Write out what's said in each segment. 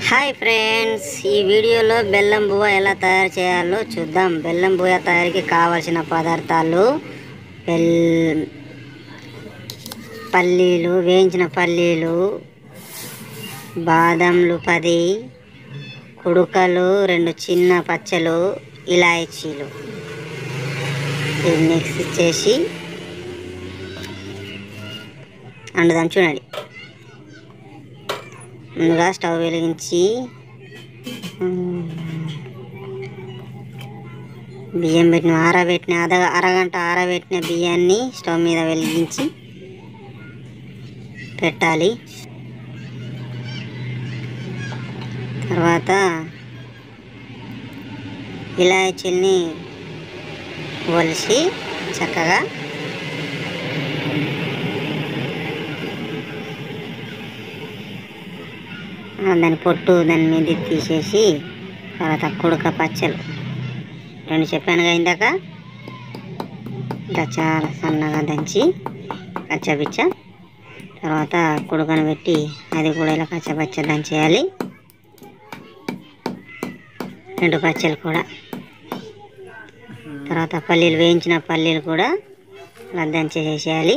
Hi friends ఈ వీడియోలో బెల్లం బువ్వ ఎలా తయారు చేయాలో చూద్దాం బెల్లం బువ్వ తయారీకి కావాల్సిన పదార్థాలు బెల్ పల్లీలు వేయించిన పల్లీలు బాదంలు పది కుడుకలు రెండు చిన్న పచ్చలు ఇలాయచీలు ఇది మిక్స్ చేసి వండుదాం చూడండి ముందుగా స్టవ్ వెలిగించి ఉమ్, బియ్యం పెట్టిన ఆరబెట్టిన అర అరగంట ఆరబెట్టిన బియ్యాన్ని స్టవ్ మీద వెలిగించి పెట్టాలి తర్వాత ఇలాచీల్ని ఒలిసి చక్కగా ఆ, దాని పొట్టు దాని మీద తీసేసి తర్వాత కుడక పచ్చలు రెండు చెప్పానుగా ఇందాక ఇలా చాలా సన్నగా దంచి కచ్చబిచ్చ తర్వాత కుడకను పెట్టి అది కూడా ఇలా కచ్చబచ్చ దంచేయాలి రెండు పచ్చలు కూడా తర్వాత పల్లీలు వేయించిన పల్లీలు కూడా ఇలా దంచేసేయాలి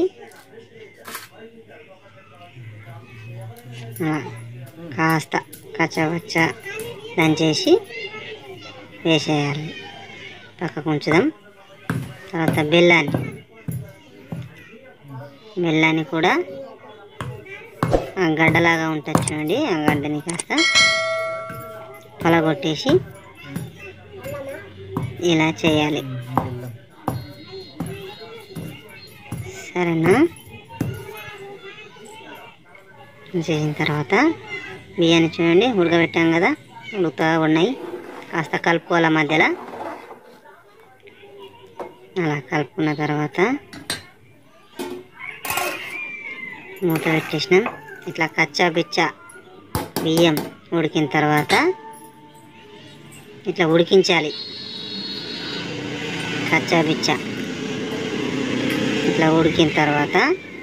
అలా కాస్త కచ్చవచ్చ దంచేసి వేసేయాలి పక్కకు ఉంచుదాం తర్వాత బెల్లాన్ని బెల్లాన్ని కూడా ఆ గడ్డలాగా ఉంటుంది చూడండి ఆ గడ్డని కాస్త పొలగొట్టేసి ఇలా చేయాలి సరేనా చేసిన తర్వాత బియ్యాన్ని చూడండి ఉడకబెట్టాం కదా ఉడుకుతా ఉన్నాయి కాస్త కలుపుకోవాలి మధ్యలో అలా కలుపుకున్న తర్వాత మూత పెట్టేసినాం ఇట్లా కచ్చా బిచ్చా బియ్యం ఉడికిన తర్వాత ఇట్లా ఉడికించాలి కచ్చా బిచ్చా ఇట్లా ఉడికిన తర్వాత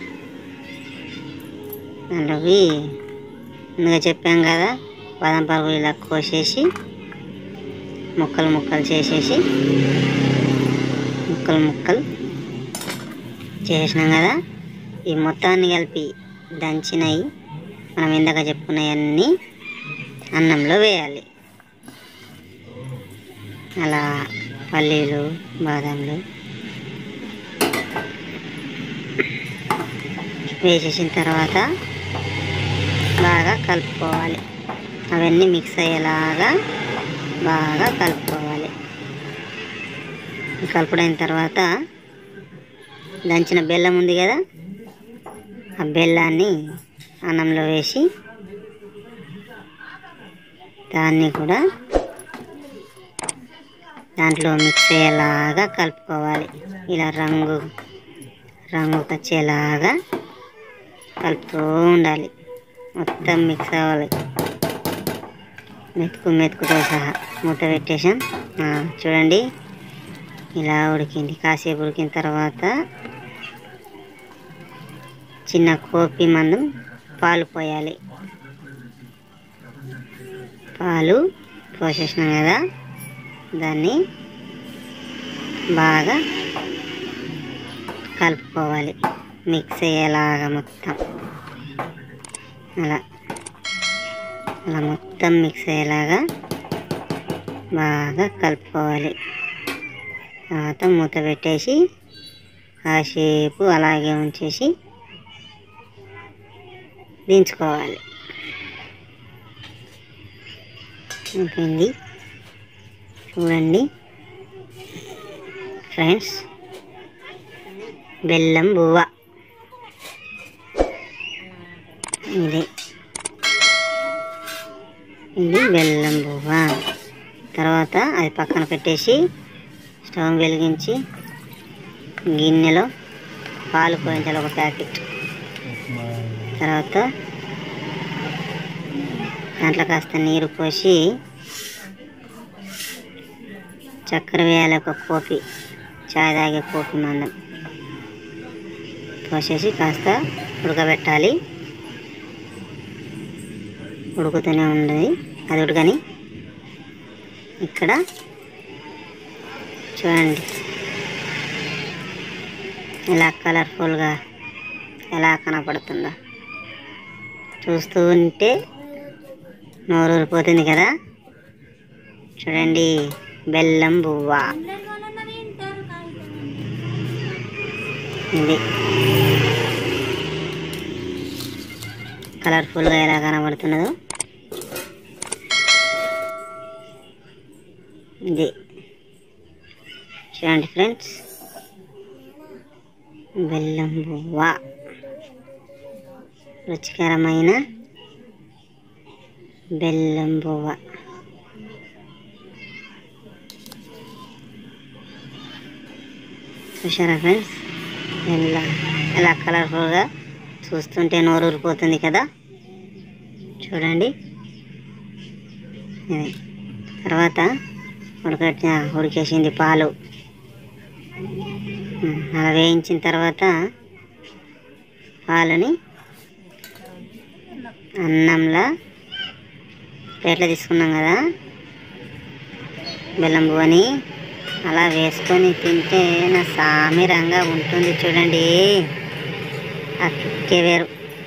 దాంట్లోకి ముందుగా చెప్పాం కదా బాదం పరుగులు ఇలా కోసేసి ముక్కలు ముక్కలు చేసేసి ముక్కలు ముక్కలు చేసినాం కదా ఈ మొత్తాన్ని కలిపి దంచినవి మనం ఇందాక చెప్పుకున్నవన్నీ అన్నంలో వేయాలి అలా పల్లీలు బాదంలు వేసేసిన తర్వాత బాగా కలుపుకోవాలి అవన్నీ మిక్స్ అయ్యేలాగా బాగా కలుపుకోవాలి కలుపుడైన తర్వాత దంచిన బెల్లం ఉంది కదా ఆ బెల్లాన్ని అన్నంలో వేసి దాన్ని కూడా దాంట్లో మిక్స్ అయ్యేలాగా కలుపుకోవాలి ఇలా రంగు రంగు వచ్చేలాగా కలుపుతూ ఉండాలి మొత్తం మిక్స్ అవ్వాలి మెతుకు మెతుకుతో సహా మూత పెట్టేసాం ఆ, చూడండి ఇలా ఉడికింది కాసేపు ఉడికిన తర్వాత చిన్న కోపి మందం పాలు పోయాలి పాలు పోసేసినాం కదా దాన్ని బాగా కలుపుకోవాలి మిక్స్ అయ్యేలాగా మొత్తం అలా అలా మొత్తం మిక్స్ అయ్యేలాగా బాగా కలుపుకోవాలి తర్వాత మూత పెట్టేసి కాసేపు అలాగే ఉంచేసి దించుకోవాలి అయిపోయింది చూడండి ఫ్రెండ్స్ బెల్లం బువ్వ ఇది ఇది బెల్లం బువ్వ తర్వాత అది పక్కన పెట్టేసి స్టవ్ వెలిగించి గిన్నెలో పాలు పోయించాలి ఒక ప్యాకెట్ తర్వాత దాంట్లో కాస్త నీరు పోసి చక్కెర వేయాలి ఒక కోపి చాయ్ తాగే కోపి మందం పోసేసి కాస్త ఉడకబెట్టాలి ఉడుకుతూనే ఉంది అది ఒకటి కానీ ఇక్కడ చూడండి ఎలా కలర్ఫుల్గా ఎలా కనపడుతుందో చూస్తూ ఉంటే నోరు ఊరిపోతుంది కదా చూడండి బెల్లం బువ్వ ఇది కలర్ఫుల్గా ఎలా కనబడుతున్నదో ఇది చూడండి ఫ్రెండ్స్ బెల్లం బువ్వ రుచికరమైన బెల్లం బువ్వ చూసారా ఫ్రెండ్స్ ఎలా ఎలా కలర్ఫుల్గా చూస్తుంటే నోరు ఊరిపోతుంది కదా చూడండి ఇది తర్వాత ఉడకట్ట ఉడికేసింది పాలు ఉమ్, అలా వేయించిన తర్వాత పాలని అన్నంలా ప్లేట్లో తీసుకున్నాం కదా బెల్లం పువ్వని అలా వేసుకొని తింటే నా సామిరంగా ఉంటుంది చూడండి ఆ కిక్కే వేరు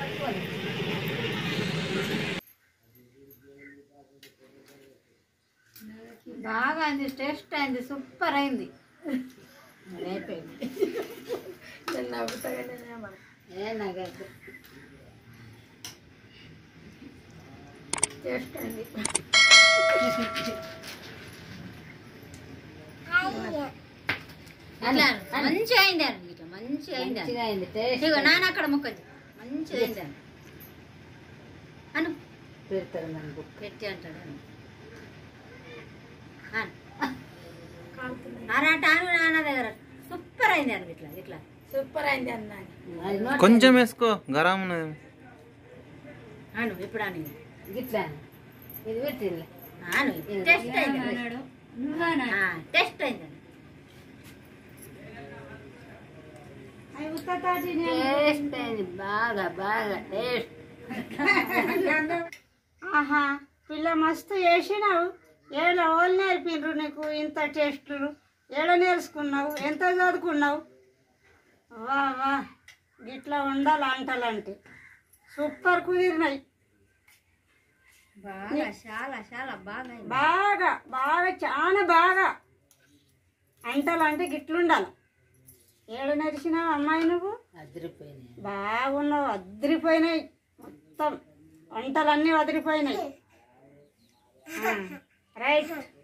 బాగా అయింది టేస్ట్ అయింది సూపర్ అయింది అయిపోయింది నేను నవ్వుతాగానే ఏ నగదు టేస్ట్ అయింది అట్లా మంచిగా అయింది అని ఇట్లా మంచిగా అయింది అని. మంచిగా అయింది టేస్ట్ ఇదిగో నాన్న అక్కడ మొక్కది మంచిగా అయింది అని అను పెడతారు మనకు పెట్టి అంటాడు అను అను. అరట అను నాన్న దగ్గర సూపర్ అయింది అని ఇట్లా ఇట్లా సూపర్ అయింది అన్న కొంచెం వేసుకో గరం ఉన్నది అను ఇప్పుడు అని గిట్లా ఇది పెట్టింది అను టెస్ట్ అయింది ఆ, టెస్ట్ అయింది అని. టేస్ట్ అయింది బాగా బాగా టేస్ట్ ఆహా పిల్ల మస్తు చేసినావు ఏడ వాళ్ళు నేర్పిండ్రు నీకు ఇంత టేస్టులు ఏడ నేర్చుకున్నావు ఎంత చదువుకున్నావు వా వా గిట్లా ఉండాలి అంటలంటే సూపర్ కుదిరినాయి బాగా చాలా చాలా బాగా అయింది బాగా బాగా చాలా బాగా అంటలు అంటే గిట్లుండాలి ఏడ నేర్చినావు అమ్మాయి నువ్వు అదిరిపోయినాయి బాగున్నావు అదిరిపోయినాయి మొత్తం వంటలన్నీ వదిలిపోయినాయి ఆ, రైట్